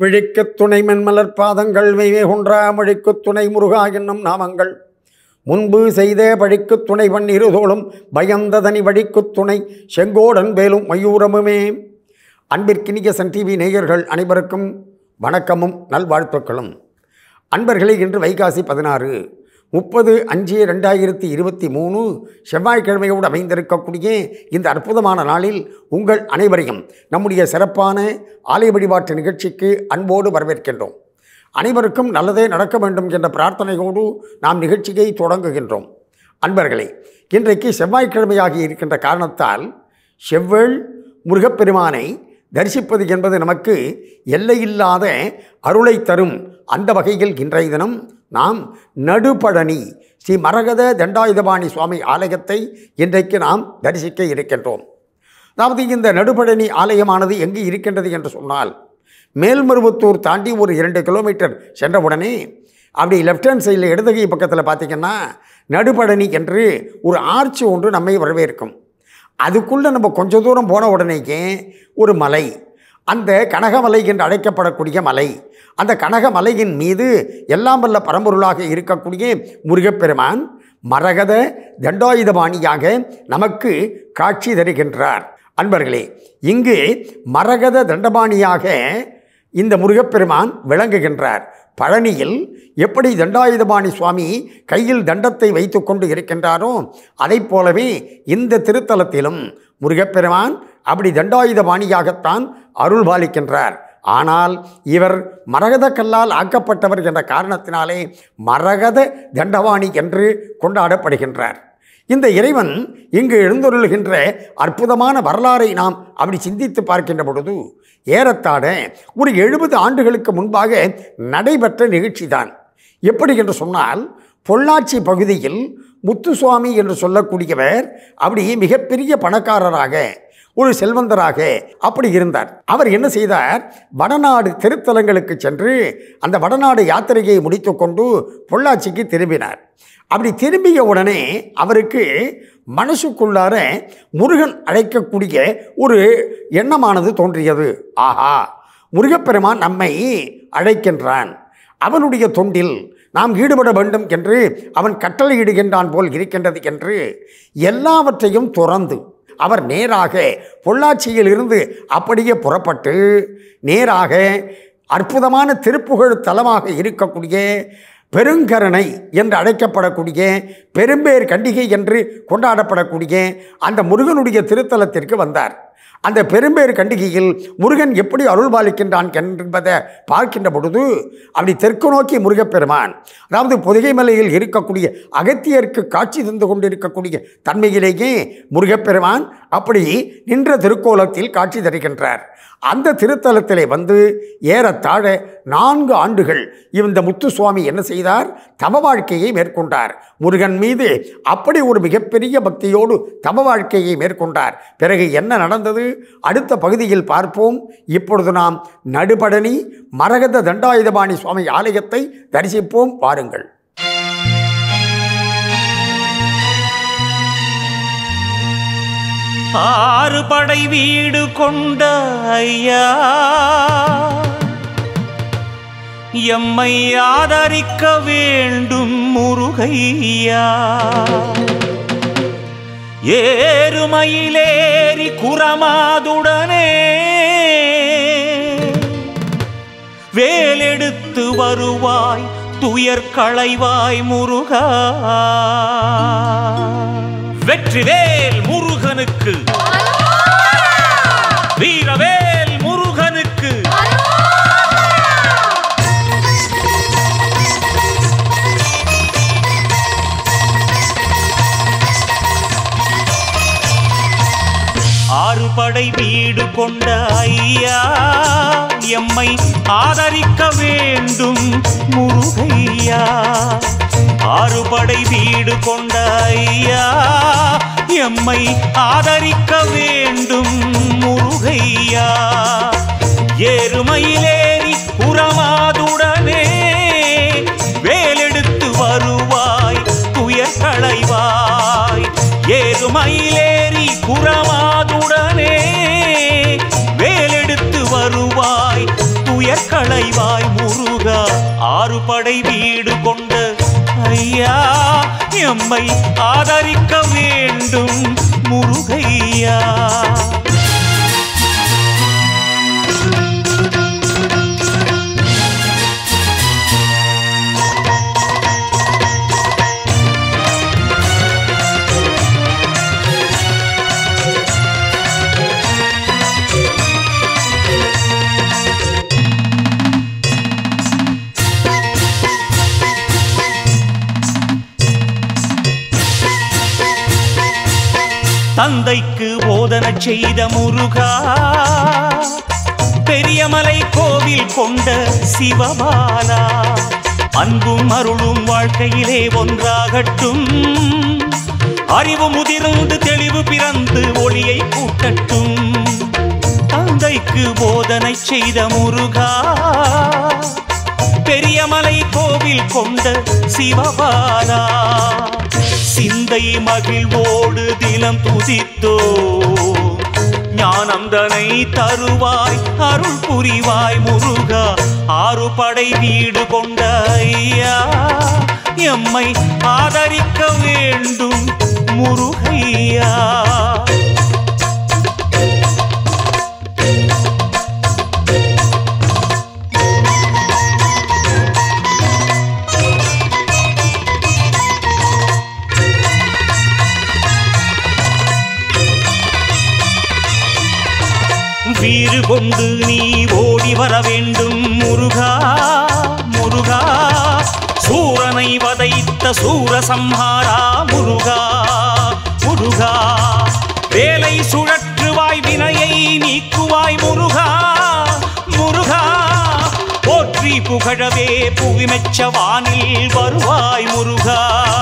விழிக்குத் துணை மென்மலர் பாதங்கள் வைவே குன்றா மொழிக்குத் துணை முருகா என்னும் நாமங்கள் முன்பு செய்த பழிக்குத் துணை பன்னிருதோளும் பயந்ததனி வழிக்குத் துணை செங்கோடன் வேலும் மயூரமுமே அன்பிற்கினிய சன் டிவி நேயர்கள் அனைவருக்கும் வணக்கமும் நல்வாழ்த்துக்களும் அன்பர்களே இன்று வைகாசி பதினாறு முப்பது அஞ்சு ரெண்டாயிரத்தி இருபத்தி மூணு செவ்வாய்க்கிழமையோடு அமைந்திருக்கக்கூடிய இந்த அற்புதமான நாளில் உங்கள் அனைவரையும் நம்முடைய சிறப்பான ஆலய வழிபாட்டு நிகழ்ச்சிக்கு அன்போடு வரவேற்கின்றோம் அனைவருக்கும் நல்லதே நடக்க வேண்டும் என்ற பிரார்த்தனையோடு நாம் நிகழ்ச்சியை தொடங்குகின்றோம் அன்பர்களே இன்றைக்கு செவ்வாய்க்கிழமையாகி இருக்கின்ற காரணத்தால் செவ்வேள் முருகப்பெருமானை தரிசிப்பது என்பது நமக்கு எல்லையில்லாத அருளை தரும் அந்த வகையில் இன்றைய தினம் நாம் நடுபழனி ஸ்ரீ மரகத தண்டாயுதபாணி சுவாமி ஆலயத்தை இன்றைக்கு நாம் தரிசிக்க இருக்கின்றோம் அதாவது இந்த நடுபழனி ஆலயமானது எங்கு இருக்கின்றது என்று சொன்னால் மேல்மருவத்தூர் தாண்டி ஒரு இரண்டு கிலோமீட்டர் சென்றவுடனே அப்படி லெஃப்ட் ஹேண்ட் சைடில் இடதுகை பக்கத்தில் பார்த்திங்கன்னா நடுபழனி என்று ஒரு ஆர்ச்சி ஒன்று நம்மை வரவேற்கும் அதுக்குள்ளே நம்ம கொஞ்ச தூரம் போன உடனேக்கே ஒரு மலை அந்த கனகமலை என்று அழைக்கப்படக்கூடிய மலை அந்த கனகமலையின் மீது எல்லாம் வல்ல பரம்பொருளாக இருக்கக்கூடிய முருகப்பெருமான் மரகத தண்டாயுதபாணியாக நமக்கு காட்சி தருகின்றார் அன்பர்களே இங்கு மரகத தண்டபாணியாக இந்த முருகப்பெருமான் விளங்குகின்றார் பழனியில் எப்படி தண்டாயுதபாணி சுவாமி கையில் தண்டத்தை வைத்து கொண்டு இருக்கின்றாரோ அதை போலவே இந்த திருத்தலத்திலும் முருகப்பெருமான் அப்படி தண்டாயுதபாணியாகத்தான் அருள் பாலிக்கின்றார் ஆனால் இவர் மரகத கல்லால் ஆக்கப்பட்டவர் என்ற காரணத்தினாலே மரகத தண்டவாணி என்று கொண்டாடப்படுகின்றார் இந்த இறைவன் இங்கு எழுந்தொருளுகின்ற அற்புதமான வரலாறை நாம் அப்படி சிந்தித்து பார்க்கின்ற பொழுது ஏறத்தாழ ஒரு எழுபது ஆண்டுகளுக்கு முன்பாக நடைபெற்ற நிகழ்ச்சிதான் எப்படி என்று சொன்னால் பொள்ளாச்சி பகுதியில் முத்துசுவாமி என்று சொல்லக்கூடியவர் அப்படி மிகப்பெரிய பணக்காரராக ஒரு செல்வந்தராக அப்படி இருந்தார் அவர் என்ன செய்தார் வடநாடு திருத்தலங்களுக்கு சென்று அந்த வடநாடு யாத்திரையை முடித்துக்கொண்டு பொள்ளாச்சிக்கு திரும்பினார் அப்படி திரும்பிய உடனே அவருக்கு மனசுக்குள்ளார முருகன் அழைக்கக்கூடிய ஒரு எண்ணமானது தோன்றியது ஆஹா முருகப்பெருமான் நம்மை அழைக்கின்றான் அவனுடைய தொண்டில் நாம் ஈடுபட வேண்டும் என்று அவன் கட்டளையிடுகின்றான் போல் இருக்கின்றது என்று எல்லாவற்றையும் துறந்து அவர் நேராக பொள்ளாச்சியில் இருந்து அப்படியே புறப்பட்டு நேராக அற்புதமான திருப்புகழ் தலமாக இருக்கக்கூடிய பெருங்கரணை என்று அழைக்கப்படக்கூடிய பெரும்பேர் கண்டிகை என்று கொண்டாடப்படக்கூடிய அந்த முருகனுடைய திருத்தலத்திற்கு வந்தார் அந்த பெரும்பேறு கண்டிகையில் முருகன் எப்படி அருள் பாலிக்கின்றான் என்பதை பார்க்கின்ற பொழுது அப்படி தெற்கு நோக்கி முருகப்பெருமான் அதாவது பொதிகை மலையில் இருக்கக்கூடிய அகத்தியருக்கு காட்சி தந்து கொண்டிருக்கக்கூடிய தன்மையிலேயே முருகப்பெருமான் அப்படி நின்ற திருக்கோலத்தில் காட்சி தருகின்றார் அந்த திருத்தலத்திலே வந்து ஏறத்தாழ நான்கு ஆண்டுகள் இந்த முத்துசுவாமி என்ன செய்தார் தவ வாழ்க்கையை மேற்கொண்டார் முருகன் மீது அப்படி ஒரு மிகப்பெரிய பக்தியோடு தவ வாழ்க்கையை மேற்கொண்டார் பிறகு என்ன நடந்தது அடுத்த பகுதியில் பார்ப்போம் இப்பொழுது நாம் நடுபழனி மரகத தண்டாயுதபாணி சுவாமி ஆலயத்தை தரிசிப்போம் பாருங்கள் ஆறு படை வீடு கொண்ட ஐயா எம்மை ஆதரிக்க வேண்டும் முருகையா ஏறுமயிலேறி குரமாதுடனே வேலெடுத்து வருவாய் துயர் களைவாய் முருகா வெற்றிவேல் முருகனுக்கு வீரவேல் முருகனுக்கு ஆறு படை வீடு கொண்ட ஐயா எம்மை ஆதரிக்க வேண்டும் முருகையா ஆறு படை வீடு கொண்ட ஐயா எம்மை ஆதரிக்க வேண்டும் முருகையா ஏறுமையிலேறி உறமாதுடனே வேலெடுத்து வருவாய் துயர் களைவாய் ஏறுமயிலேறி குறமாதுடனே வேலெடுத்து வருவாய் துயர் களைவாய் முருகா ஆறு படை வீடு கொண்ட ஐயா எம்மை ஆதரிக்க வேண்டும் முருகையா தந்தைக்கு போதனை செய்த முருகா பெரியமலை கோவில் கொண்ட சிவபாலா அன்பும் அருளும் வாழ்க்கையிலே ஒன்றாகட்டும் அறிவு முதிர்ந்து தெளிவு பிறந்து ஒளியை கூட்டட்டும் தந்தைக்கு போதனை செய்த முருகா பெரியமலை கோவில் கொண்ட சிவபாலா சிந்தை மகிழ்வோடு தினம் துதித்தோ ஞானந்தனை தருவாய் அருள் புரிவாய் முருகா ஆறு படை வீடு கொண்ட ஐயா எம்மை ஆதரிக்க வேண்டும் முருகையா வீறு கொண்டு நீ ஓடி வர வேண்டும் முருகா முருகா சூரனை வதைத்த சூரசம்ஹாரா முருகா முருகா வேலை சுழற்றுவாய் வினையை நீக்குவாய் முருகா முருகா போற்றி புகழவே புவிமெச்ச வானில் வருவாய் முருகா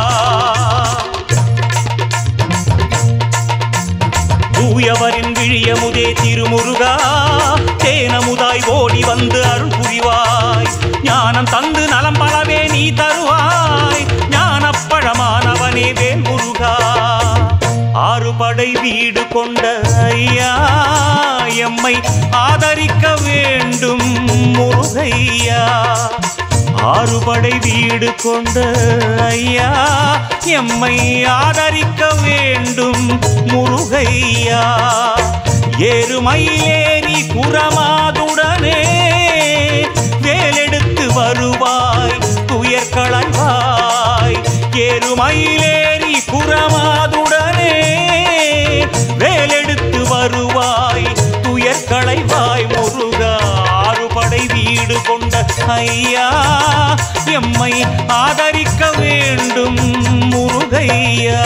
தூயவரின் விழியமுதே திருமுருகா தேனமுதாய் ஓடி வந்து அருள் புரிவாய் ஞானம் தந்து நலம் பலவே நீ தருவாய் ஞானப்பழமானவனே வேல் முருகா ஆறு படை வீடு கொண்ட ஐயா எம்மை ஆதரிக்க வேண்டும் முருகையா ஆறுபடை வீடு கொண்ட ஐயா எம்மை ஆதரிக்க வேண்டும் முருகையா ஏறுமயிலேறி புறமாதுடனே வேலெடுத்து வருவாய் துயர் களைவாய் ஏறுமயிலேறி புறமாதுடனே வேலெடுத்து வருவாய் துயர் களைவாய் முருகா ஆறுபடை வீடு கொண்ட ஐயா எம்மை ஆதரிக்க வேண்டும் முருகையா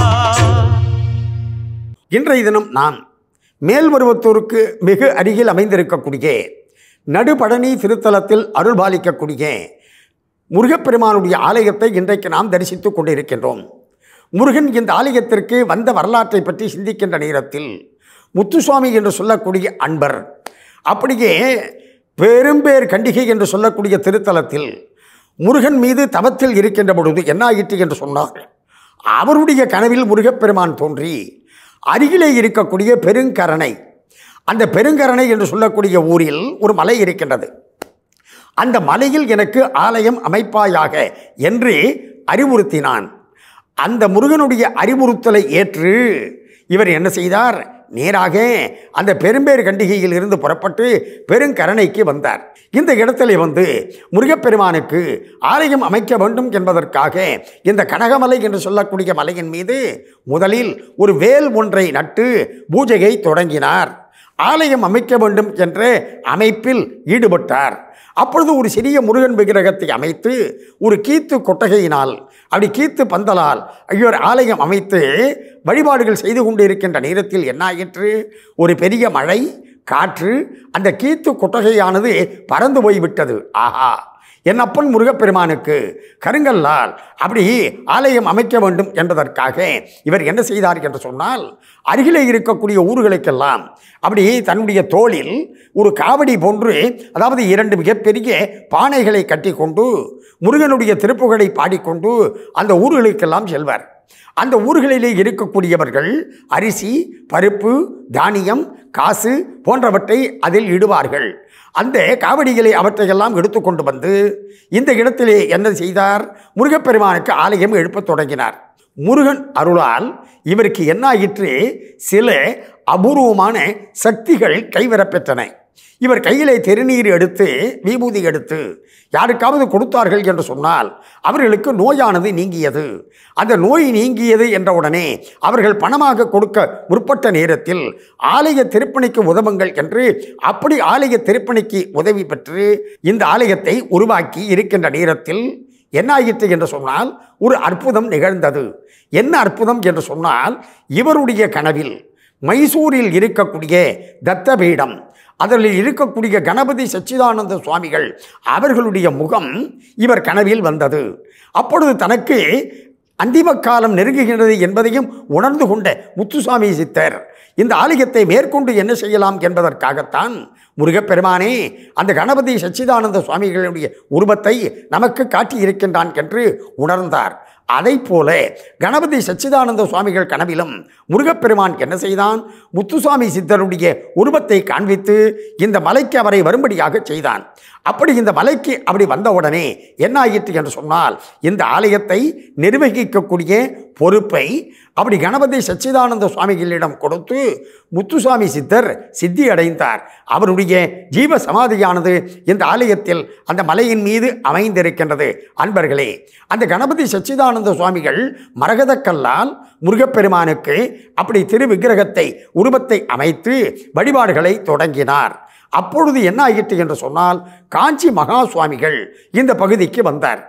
இன்றைய தினம் நான் மேல்மருவத்தூருக்கு மிக அருகில் அமைந்திருக்கக்கூடிய நடுபழனி திருத்தலத்தில் அருள்பாலிக்கக்கூடிய முருகப்பெருமானுடைய ஆலயத்தை இன்றைக்கு நாம் தரிசித்துக் கொண்டிருக்கின்றோம் முருகன் இந்த ஆலயத்திற்கு வந்த வரலாற்றை பற்றி சிந்திக்கின்ற நேரத்தில் முத்துசுவாமி என்று சொல்லக்கூடிய அன்பர் அப்படியே பெரும்பேர் கண்டிகை என்று சொல்லக்கூடிய திருத்தலத்தில் முருகன் மீது தவத்தில் இருக்கின்ற பொழுது என்ன ஆயிற்று என்று சொன்னார் அவருடைய கனவில் முருகப்பெருமான் தோன்றி அருகிலே இருக்கக்கூடிய பெருங்கரணை அந்த பெருங்கரணை என்று சொல்லக்கூடிய ஊரில் ஒரு மலை இருக்கின்றது அந்த மலையில் எனக்கு ஆலயம் அமைப்பாயாக என்று அறிவுறுத்தினான் அந்த முருகனுடைய அறிவுறுத்தலை ஏற்று இவர் என்ன செய்தார் நேராக அந்த பெரும்பேறு கண்டிகையில் இருந்து புறப்பட்டு பெருங்கரணைக்கு வந்தார் இந்த இடத்துல வந்து முருகப்பெருமானுக்கு ஆலயம் அமைக்க வேண்டும் என்பதற்காக இந்த கனகமலை என்று சொல்லக்கூடிய மலையின் மீது முதலில் ஒரு வேல் ஒன்றை நட்டு பூஜையை தொடங்கினார் ஆலயம் அமைக்க வேண்டும் என்ற அமைப்பில் ஈடுபட்டார் அப்பொழுது ஒரு சிறிய முருகன் விக்கிரகத்தை அமைத்து ஒரு கீத்து கொட்டகையினால் அப்படி கீத்து பந்தலால் ஐயோர் ஆலயம் அமைத்து வழிபாடுகள் செய்து கொண்டு இருக்கின்ற நேரத்தில் என்னாயிற்று ஒரு பெரிய மழை காற்று அந்த கீத்து கொட்டகையானது பறந்து போய்விட்டது ஆஹா என் அப்பன் முருகப்பெருமானுக்கு கருங்கல்லால் அப்படி ஆலயம் அமைக்க வேண்டும் என்பதற்காக இவர் என்ன செய்தார் என்று சொன்னால் அருகிலே இருக்கக்கூடிய ஊர்களுக்கெல்லாம் அப்படி தன்னுடைய தோளில் ஒரு காவடி போன்று அதாவது இரண்டு மிகப்பெரிய பானைகளை கட்டி கொண்டு முருகனுடைய திருப்புகளை பாடிக்கொண்டு அந்த ஊர்களுக்கெல்லாம் செல்வார் அந்த ஊர்களிலே இருக்கக்கூடியவர்கள் அரிசி பருப்பு தானியம் காசு போன்றவற்றை அதில் இடுவார்கள் அந்த காவடிகளை அவற்றையெல்லாம் எடுத்துக்கொண்டு வந்து இந்த இடத்திலே என்ன செய்தார் முருகப்பெருமானுக்கு ஆலயம் எழுப்பத் தொடங்கினார் முருகன் அருளால் இவருக்கு என்ன ஆயிற்று சில அபூர்வமான சக்திகள் கைவரப்பெற்றன இவர் கையிலே திருநீர் எடுத்து விபூதி எடுத்து யாருக்காவது கொடுத்தார்கள் என்று சொன்னால் அவர்களுக்கு நோயானது நீங்கியது அந்த நோய் நீங்கியது என்ற உடனே அவர்கள் பணமாக கொடுக்க முற்பட்ட நேரத்தில் ஆலய திருப்பணிக்கு உதவுங்கள் என்று அப்படி ஆலய திருப்பணிக்கு உதவி பெற்று இந்த ஆலயத்தை உருவாக்கி இருக்கின்ற நேரத்தில் என்ன ஆயிற்று என்று சொன்னால் ஒரு அற்புதம் நிகழ்ந்தது என்ன அற்புதம் என்று சொன்னால் இவருடைய கனவில் மைசூரில் இருக்கக்கூடிய தத்தபீடம் அதில் இருக்கக்கூடிய கணபதி சச்சிதானந்த சுவாமிகள் அவர்களுடைய முகம் இவர் கனவில் வந்தது அப்பொழுது தனக்கு அந்திம காலம் நெருங்குகிறது என்பதையும் உணர்ந்து கொண்ட முத்துசாமி சித்தர் இந்த ஆலயத்தை மேற்கொண்டு என்ன செய்யலாம் என்பதற்காகத்தான் முருகப்பெருமானே அந்த கணபதி சச்சிதானந்த சுவாமிகளுடைய உருவத்தை நமக்கு காட்டியிருக்கின்றான் என்று உணர்ந்தார் அதை போல கணபதி சச்சிதானந்த சுவாமிகள் கனவிலும் முருகப்பெருமான் என்ன செய்தான் முத்துசாமி சித்தருடைய உருவத்தை காண்பித்து இந்த மலைக்கு அவரை வரும்படியாக செய்தான் அப்படி இந்த மலைக்கு அப்படி வந்தவுடனே என்ன ஆயிற்று என்று சொன்னால் இந்த ஆலயத்தை நிர்வகிக்கக்கூடிய பொறுப்பை அப்படி கணபதி சச்சிதானந்த சுவாமிகளிடம் கொடுத்து முத்துசாமி சித்தர் சித்தி அடைந்தார் அவருடைய ஜீவ சமாதியானது இந்த ஆலயத்தில் அந்த மலையின் மீது அமைந்திருக்கின்றது அன்பர்களே அந்த கணபதி சச்சிதானந்த சுவாமிகள் மரகதக்கல்லால் முருகப்பெருமானுக்கு அப்படி திரு விக்கிரகத்தை உருவத்தை அமைத்து வழிபாடுகளை தொடங்கினார் அப்பொழுது என்ன ஆயிற்று என்று சொன்னால் காஞ்சி மகா சுவாமிகள் இந்த பகுதிக்கு வந்தார்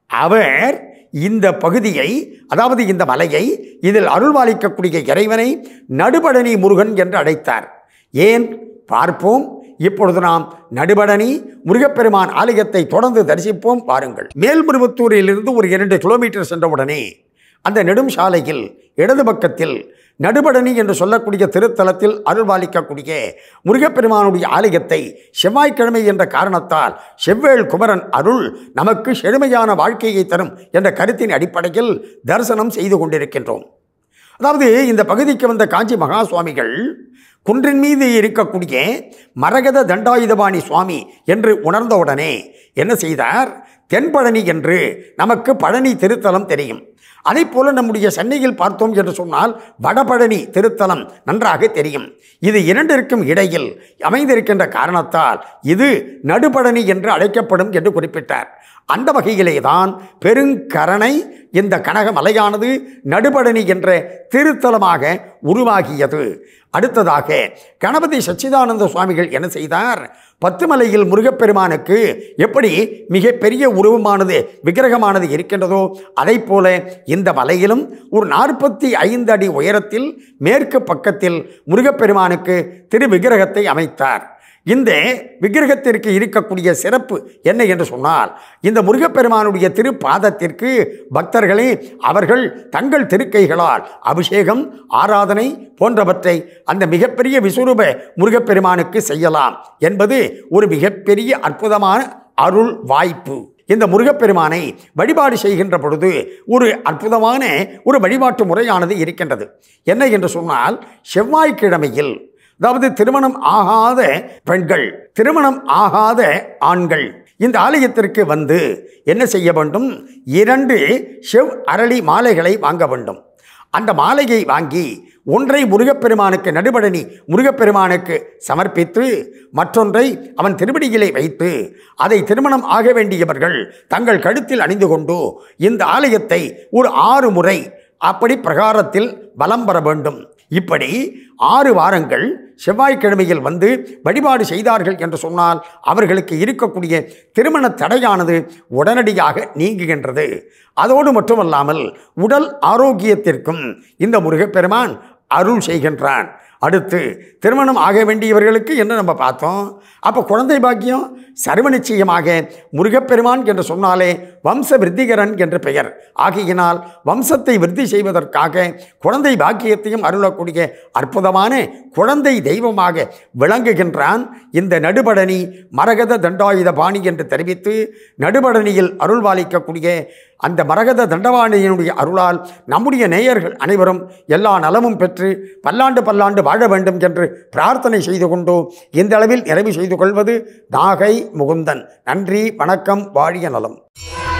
அவர் இந்த பகுதியை அதாவது இந்த மலையை இதில் அருள்வாளிக்கக்கூடிய இறைவனை நடுபழனி முருகன் என்று அழைத்தார் ஏன் பார்ப்போம் இப்பொழுது நாம் நடுபழனி முருகப்பெருமான் ஆலயத்தை தொடர்ந்து தரிசிப்போம் பாருங்கள் மேல்மருவத்தூரிலிருந்து ஒரு இரண்டு கிலோமீட்டர் சென்றவுடனே அந்த நெடும் சாலையில் இடது பக்கத்தில் நடுபடனி என்று சொல்லக்கூடிய திருத்தலத்தில் அருள்பாலிக்கக்கூடிய முருகப்பெருமானுடைய ஆலயத்தை செவ்வாய்க்கிழமை என்ற காரணத்தால் செவ்வேள் குமரன் அருள் நமக்கு செழுமையான வாழ்க்கையை தரும் என்ற கருத்தின் அடிப்படையில் தரிசனம் செய்து கொண்டிருக்கின்றோம் அதாவது இந்த பகுதிக்கு வந்த காஞ்சி மகா சுவாமிகள் குன்றின் மீது இருக்கக்கூடிய மரகத தண்டாயுதபாணி சுவாமி என்று உணர்ந்தவுடனே என்ன செய்தார் தென்பழனி என்று நமக்கு பழனி திருத்தலம் தெரியும் அதே போல நம்முடைய சென்னையில் பார்த்தோம் என்று சொன்னால் வடபழனி திருத்தலம் நன்றாக தெரியும் இது இரண்டிற்கும் இடையில் அமைந்திருக்கின்ற காரணத்தால் இது நடுபழனி என்று அழைக்கப்படும் என்று குறிப்பிட்டார் அந்த வகையிலே தான் பெருங்கரணை இந்த கனக மலையானது நடுபழனி என்ற திருத்தலமாக உருவாகியது அடுத்ததாக கணபதி சச்சிதானந்த சுவாமிகள் என்ன செய்தார் பத்துமலையில் முருகப்பெருமானுக்கு எப்படி மிகப்பெரிய உருவமானது விக்கிரகமானது இருக்கின்றதோ அதை போல இந்த மலையிலும் ஒரு நாற்பத்தி ஐந்து அடி உயரத்தில் மேற்கு பக்கத்தில் முருகப்பெருமானுக்கு திரு விக்கிரகத்தை அமைத்தார் இந்த விக்கிரகத்திற்கு இருக்கக்கூடிய சிறப்பு என்ன என்று சொன்னால் இந்த முருகப்பெருமானுடைய திருப்பாதத்திற்கு பக்தர்களே அவர்கள் தங்கள் திருக்கைகளால் அபிஷேகம் ஆராதனை போன்றவற்றை அந்த மிகப்பெரிய விசுரூப முருகப்பெருமானுக்கு செய்யலாம் என்பது ஒரு மிகப்பெரிய அற்புதமான அருள் வாய்ப்பு இந்த முருகப்பெருமானை வழிபாடு செய்கின்ற பொழுது ஒரு அற்புதமான ஒரு வழிபாட்டு முறையானது இருக்கின்றது என்ன என்று சொன்னால் செவ்வாய்க்கிழமையில் அதாவது திருமணம் ஆகாத பெண்கள் திருமணம் ஆகாத ஆண்கள் இந்த ஆலயத்திற்கு வந்து என்ன செய்ய வேண்டும் இரண்டு செவ் அரளி மாலைகளை வாங்க வேண்டும் அந்த மாலையை வாங்கி ஒன்றை முருகப்பெருமானுக்கு நடுபழனி முருகப்பெருமானுக்கு சமர்ப்பித்து மற்றொன்றை அவன் திருவடியிலே வைத்து அதை திருமணம் ஆக வேண்டியவர்கள் தங்கள் கழுத்தில் அணிந்து கொண்டு இந்த ஆலயத்தை ஒரு ஆறு முறை அப்படி பிரகாரத்தில் வலம் வர வேண்டும் இப்படி ஆறு வாரங்கள் செவ்வாய்க்கிழமையில் வந்து வழிபாடு செய்தார்கள் என்று சொன்னால் அவர்களுக்கு இருக்கக்கூடிய திருமண தடையானது உடனடியாக நீங்குகின்றது அதோடு மட்டுமல்லாமல் உடல் ஆரோக்கியத்திற்கும் இந்த முருகப்பெருமான் அருள் செய்கின்றான் அடுத்து திருமணம் ஆக வேண்டியவர்களுக்கு என்ன நம்ம பார்த்தோம் அப்போ குழந்தை பாக்கியம் சர்வ நிச்சயமாக முருகப்பெருமான் என்று சொன்னாலே வம்ச விருத்திகரன் என்று பெயர் ஆகையினால் வம்சத்தை விருத்தி செய்வதற்காக குழந்தை பாக்கியத்தையும் அருளக்கூடிய அற்புதமான குழந்தை தெய்வமாக விளங்குகின்றான் இந்த நடுபடனி மரகத தண்டாயுத பாணி என்று தெரிவித்து நடுபடனியில் அருள்பாலிக்கக்கூடிய அந்த மரகத தண்டவாணியினுடைய அருளால் நம்முடைய நேயர்கள் அனைவரும் எல்லா நலமும் பெற்று பல்லாண்டு பல்லாண்டு வாழ வேண்டும் என்று பிரார்த்தனை செய்து கொண்டு இந்த அளவில் நிறைவு செய்து கொள்வது நாகை முகுந்தன் நன்றி வணக்கம் வாழிய நலம்